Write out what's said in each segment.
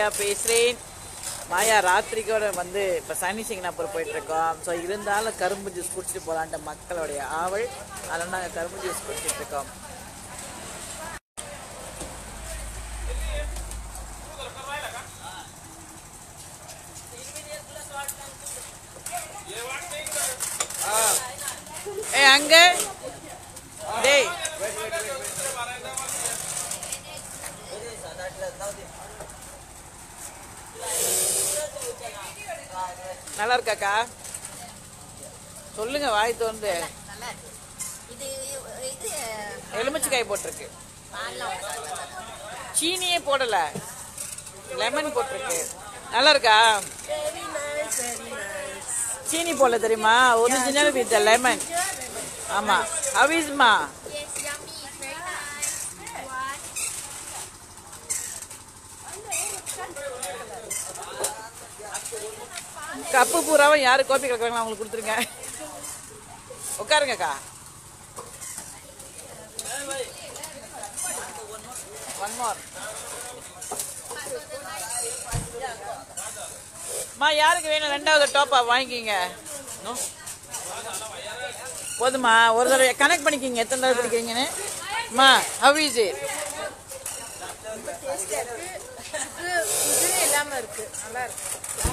மாயா பேசுகிறேன் மாயா ராத்திரிக்கோட வந்து இப்போ சனி சிங்கனாப்பூர் போயிட்டுருக்கோம் ஸோ இருந்தாலும் கரும்பு ஜூஸ் குடிச்சிட்டு போகலான்ட்டு மக்களுடைய ஆவல் அதனால் நாங்கள் கரும்பு ஜூஸ் குடிச்சிட்டு இருக்கோம் ஏ அங்க டேய் நல்லா இருக்காக்கா சொல்லுங்க வாய் தோந்து நல்லா இருக்கு இது இது எலுமிச்சக்காய் போட்டிருக்கு பால்லாம் உனக்கு சீனியே போடல லெமன் போட்டிருக்கு நல்லா இருக்கா சீனி போடல தெரியுமா ஒரிஜினல் வித் லெமன் ஆமா அவிஸ்மா Yes, yummy. It's very nice. What? Cup பூராவும் யாரு கோப்பி கிடக்குறாங்களோ அவங்களுக்கு கொடுத்துருங்க உட்காருங்கக்கா ஒன் மோர் மா யாருக்கு வேணும் ரெண்டாவது டாப்பா வாங்கிக்கிங்க No? போதுமா ஒரு தடவை கனெக்ட் பண்ணிக்கிங்க எத்தனை தடவை பிடிக்கிறீங்கன்னு மா ஹவ் இஸ் இட் இதுவே இல்லாம இருக்கு நல்லா இருக்கு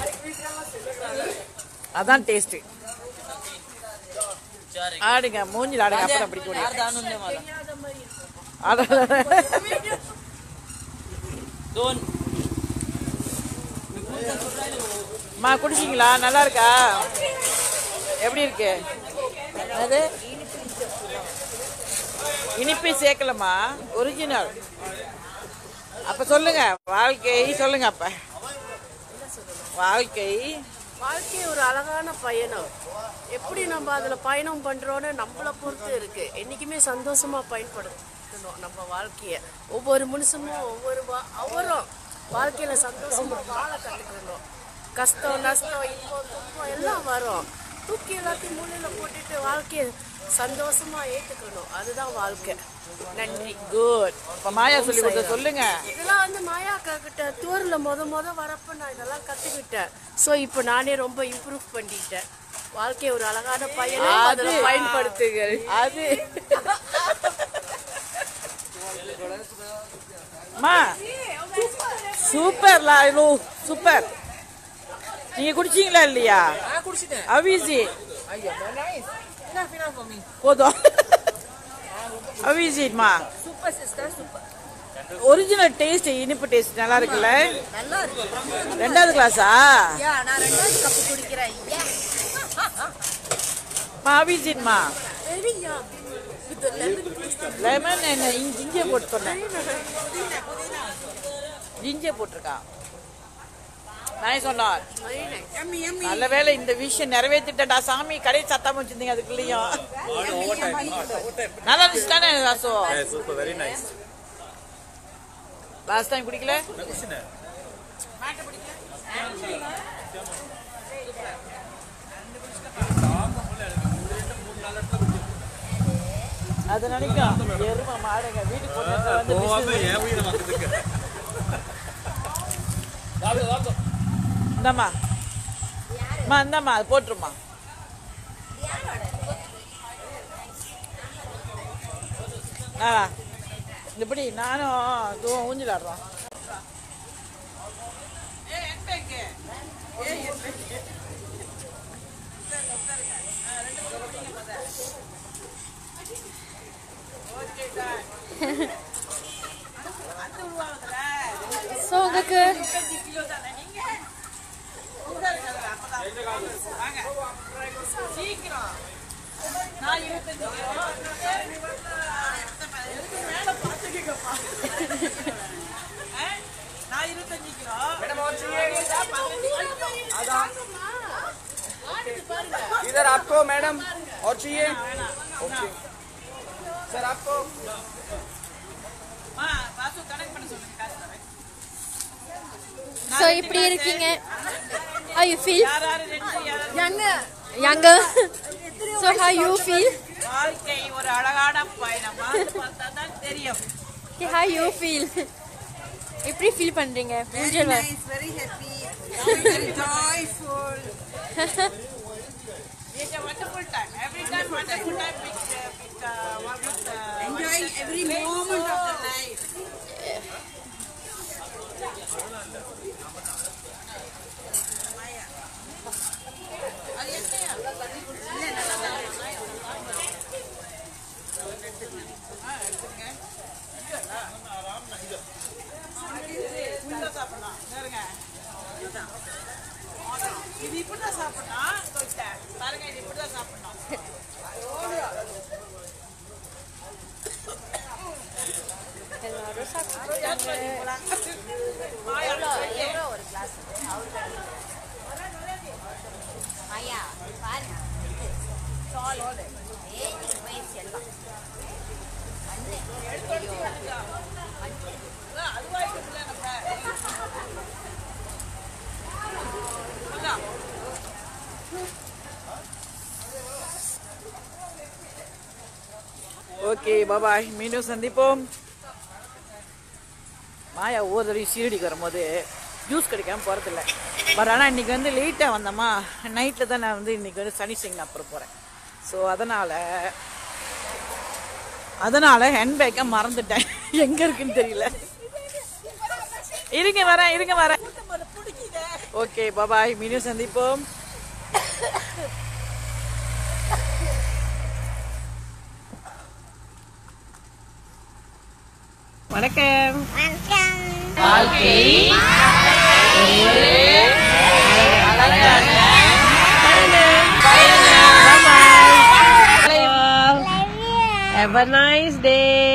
அதான் டேஸ்ட் ஆடுங்க மூஞ்சில் ஆடுங்க அப்புறம் பிடிக்க முடியும் ஆட மா குடிச்சிங்களா நல்லா இருக்கா எப்படி இருக்கு அது இனிப்பு சேர்க்கலமா ஒரிஜினல் அப்ப சொல்லுங்க வாழ்க்கை சொல்லுங்க அப்ப வாழ்க்கை வாழ்க்கை ஒரு அழகான பயணம் எப்படி நம்ம அதுல பயணம் பண்றோம்னு நம்மளை பொறுத்து இருக்கு என்னைக்குமே சந்தோஷமா பயன்படுத்தணும் நம்ம வாழ்க்கைய ஒவ்வொரு மனுஷனும் ஒவ்வொரு வா- அவரும் வாழ்க்கையில சந்தோஷமா வாழ கத்துக்கணும் கஷ்டம் நஷ்டம் இன்பம் துன்பம் எல்லாம் வரும் தூக்கி எல்லாத்தையும் மூலையில போட்டுட்டு வாழ்க்கைய சந்தோஷமா ஏத்துக்கணும் அதுதான் வாழ்க்கை நன்றி குட் இப்ப மாயா சொல்லி கொடுத்த சொல்லுங்க இதெல்லாம் வந்து மாயா அக்கா கிட்ட டூர்ல முத முத வரப்ப நான் இதெல்லாம் கத்துக்கிட்டேன் சோ இப்போ நானே ரொம்ப இம்ப்ரூவ் பண்ணிட்டேன் வாழ்க்கை ஒரு அழகான பயணம் அதுல அது- பயன்படுத்துங்கள் அது மா சூப்பர் லாலு சூப்பர் நீங்க குடிச்சீங்களா இல்லையா அவிசி போதும் அவிசிமா Super sister, super. Original taste இனிப்பு டேஸ்ட் நல்லா இருக்குல்ல நல்லா இருக்கு ரெண்டாவது கிளாஸா யா நான் ரெண்டாவது கப்பு குடிக்கிறேன் யா மா அவிசின்மா very yum with lemon lemon என்ன ஜிஞ்சர் போட்டு சொன்னேன் ஜிஞ்சர் போட்டிருக்கான் நான் சொன்னார் வெரி நைஸ் நல்ல வேளை இந்த விஷயம் நிறைவேற்றிட்டா சாமி கடை சத்தாம வச்சிருந்தீங்க அதுக்குள்ளேயும் நல்லா இருந்துச்சு தானே ராசோ super, very nice. Last time குடிக்கல அது நினைக்கும் எருமை மாடுங்க வீட்டுக்கு போட்டு வந்து போகாம business- என் உயிரை வாங்குறதுக்கு. இந்தாம்மா அம்மா இந்தாம்மா அது போட்டுருமா ஆ இப்படி நானும் இதுவும் ஊஞ்சல் ஆடுறோம் ஸோ உங்களுக்கு சீக்கிரம் நான் இருபத்தஞ்சு மேல பாத்துக்கப்பா நான் இருபத்தஞ்சு கிலோ इधर आपको मैडम और चाहिए ओके सर आपको மா பாசு கனெக்ட் பண்ண சொல்லுங்க காசு தரேன். ஸோ இப்படி இருக்கீங்க how you feel யார் யாரு ரெண்டு யார் younger younger so how you feel வாழ்க்கை ஒரு அழகான பயணம் வாழ்ந்து பார்த்தா தான் தெரியும் okay, how you feel எப்படி ஃபீல் பண்றீங்க ஊஞ்சல் வ- nice, very happy, very joyful. It's a wonderful time. Every time wonderful time with, uh, with, uh, with uh, Enjoying every moment of the life. இது இப்படிதான் சாப்பிடணும் தொட்டை. பாருங்க இது இப்படிதான் சாப்பிடணும் எல்லாரும் சாப்பிட்டு ஓகே பாபாய் மீண்டும் சந்திப்போம் மாயா ஒவ்வொரு தடவையும் சீரடிக்கு வரும்போது ஜூஸ் கிடைக்காம போகிறதில்ல பட் ஆனால் இன்னைக்கு வந்து லேட்டாக வந்தோமா நைட்டில் தான் நான் வந்து இன்னைக்கு வந்து சனி சிங் அப்புறம் போகிறேன் ஸோ அதனால் அதனால் ஹேண்ட்பேக்கை மறந்துட்டேன் எங்கே இருக்குன்னு தெரியல இருங்க வரேன் இருங்க வரேன் ஓகே பாபாய் மீண்டும் சந்திப்போம் வணக்கம் Have a nice day.